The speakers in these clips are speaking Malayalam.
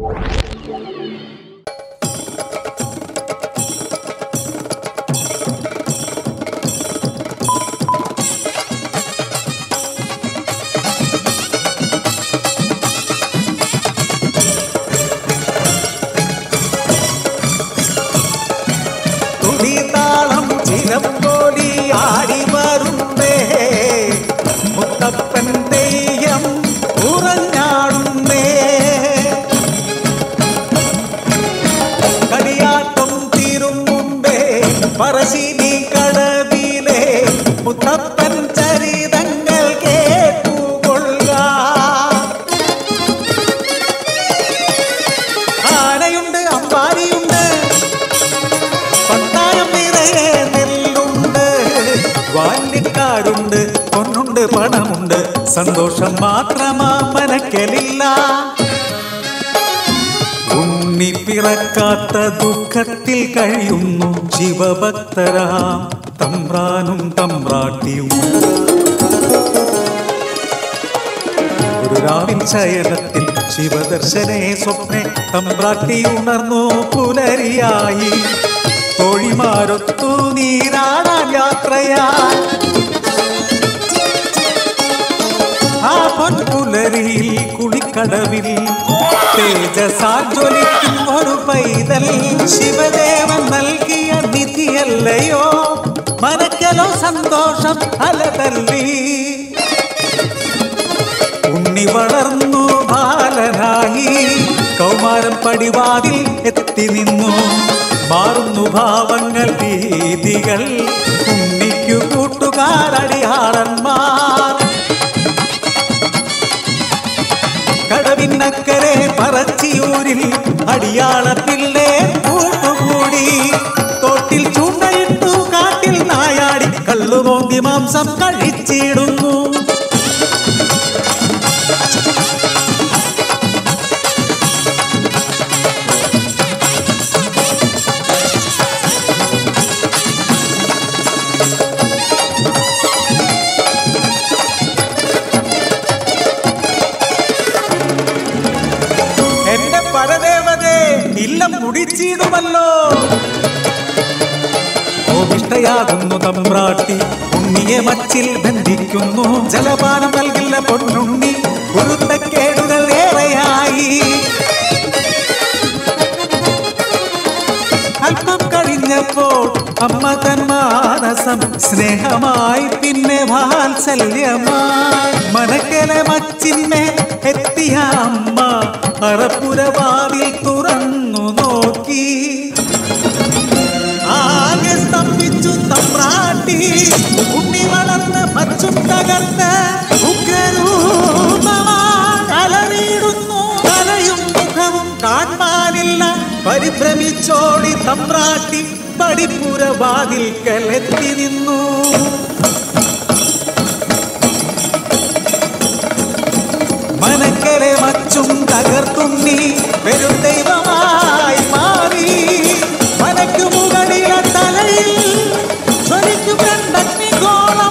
തുടിതാളം ചിലമ്പോലി ആടി വരുന്നേ മുത്തപ്പൻ തെയ്യം ഉറഞ്ഞാടുന്നേ കളിയാട്ടം തീരും മുമ്പേ പറശ്ശിനി കടവിലെ മുത്തപ്പൻ ചരിതങ്ങൾ കേട്ടുകൊള്ളുക ആനയുണ്ട് അമ്പാരിയുണ്ട് പത്തായം നിറയെ നെല്ലുണ്ട് വാല്യക്കാരുണ്ട് പൊന്നുണ്ട് പണമുണ്ട് സന്തോഷം മാത്രമാ മനക്കലില്ല ഉണ്ണി പിറക്കാത്ത ദുഃഖത്തിൽ കഴിയുന്നു ശിവഭക്തരാം തമ്പ്രാനും തമ്പ്രാട്ടിയും ഒരു രാവിൻ ശയനത്തിൽ ശിവദർശനെ സ്വപ്നെ തമ്പ്രാട്ടി ഉണർന്നു പുലരിയായി തോഴിമാരൊത്തു നീരാടാൻ യാത്രയായി ആ പൊൻപുലരിയിൽ കുളിക്കടവിൽ തേജസാൽ ജ്വലിക്കും ഒരു പൈതൽ ശിവദേവൻ നൽകിയ നിധിയല്ലയോ മനക്കലോ സന്തോഷം അലതല്ലി ഉണ്ണി വളർന്നു ബാലനായി കൗമാരം പടിവാതിൽ എത്തി നിന്നു മാറുന്നു ഭാവങ്ങൾ രീതികൾ ഉണ്ണിക്കു കൂട്ടുകാരടിയാളന്മാർ കടവിനക്കരെ പറച്ചിയൂരിൽ അടിയാളത്തില്ലേ കൂട്ടുകൂടി തോട്ടിൽ ചൂണ്ടയിട്ടു കാട്ടിൽ നായാടി കള്ളുനോന്തി മാംസം കഴിച്ചിടുന്നു എന്റെ പരദേവതേ ഇല്ലം മുടിച്ചിടുമല്ലോ കോപിഷ്ടയാകുന്നു തമ്പ്രാട്ടി ഉണ്ണിയെ മച്ചിൽ ബന്ധിക്കുന്നു ജലപാനം നൽകില്ല പൊന്നുണ്ണി കുരുത്തക്കേടുകൾ ഏറെയായി അല്പം കഴിഞ്ഞപ്പോൾ അമ്മ തൻ മാനസം സ്നേഹമായി പിന്നെ വാത്സല്യമായി മനക്കലെ മച്ചിന്മേ എത്തിയ അമ്മ അറപ്പുരവാതിൽ തുറന്നു നോക്കി ആകെ സ്തംഭിച്ചു തമ്പ്രാട്ടി ഉണ്ണി വളർന്ന് മച്ചും തകർന്ന് ഉഗ്രരൂപമായി അലറിയിടുന്നു തലയും മുഖവും കാണാനില്ല പരിഭ്രമിച്ചോടി തമ്പ്രാട്ടി പടിപ്പുര വാതിൽക്കൽ എത്തി നിന്നു മനക്കരെ മച്ചും തകർത്തുണ്ണി വെറും ദൈവമായി മാറി മനക്കു മുകളിലെ തലയിൽ ജ്വലിക്കും രണ്ടഗ്നിഗോളം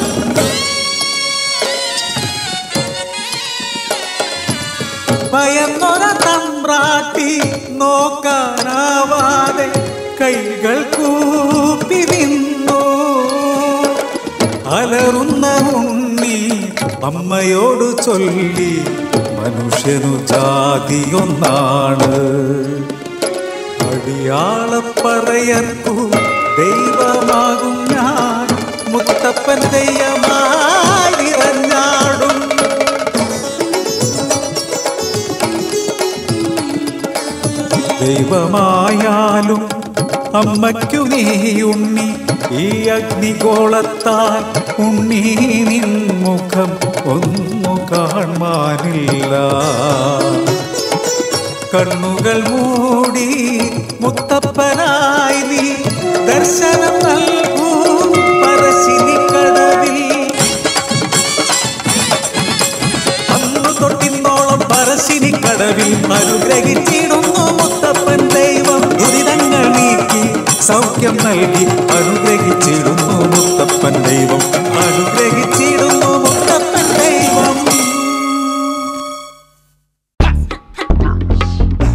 ഭയന്നൊര തമ്പ്രാട്ടി നോക്കാനാവാതെ കൈകൾ കൂപ്പി നിന്നു അലറുന്ന ഉണ്ണി അമ്മയോട് ചൊല്ലി മനുഷ്യനു ജാതിയൊന്നാണ് അടിയാളപ്പറയർക്കു ദൈവമാകും ഞാൻ മുത്തപ്പൻ ദൈവമായി നിറഞ്ഞാടും ദൈവമായാലും അമ്മയ്ക്കു നീ ഉണ്ണി ഈ അഗ്നിഗോളത്താൽ ഉണ്ണി നിൻ മുഖം ഒന്നു കാണാനില്ല കണ്ണുകൾ മൂടി മുത്തപ്പനായി നീ ദർശനം നൽകൂ പരശിനി കടവിൽ അന്നു തൊട്ടിന്നോളം പറശ്ശിനി കടവിൽ അനുഗ്രഹിച്ചിടുന്നു മുത്തപ്പൻ ദൈവം ദുരിതങ്ങൾ നീക്കി സൗഖ്യം നൽകി അനുഗ്രഹിച്ചിടുന്നു മുത്തപ്പൻ ദൈവം അനുഗ്രഹിച്ചിടുന്നു മുത്തപ്പൻ ദൈവം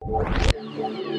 you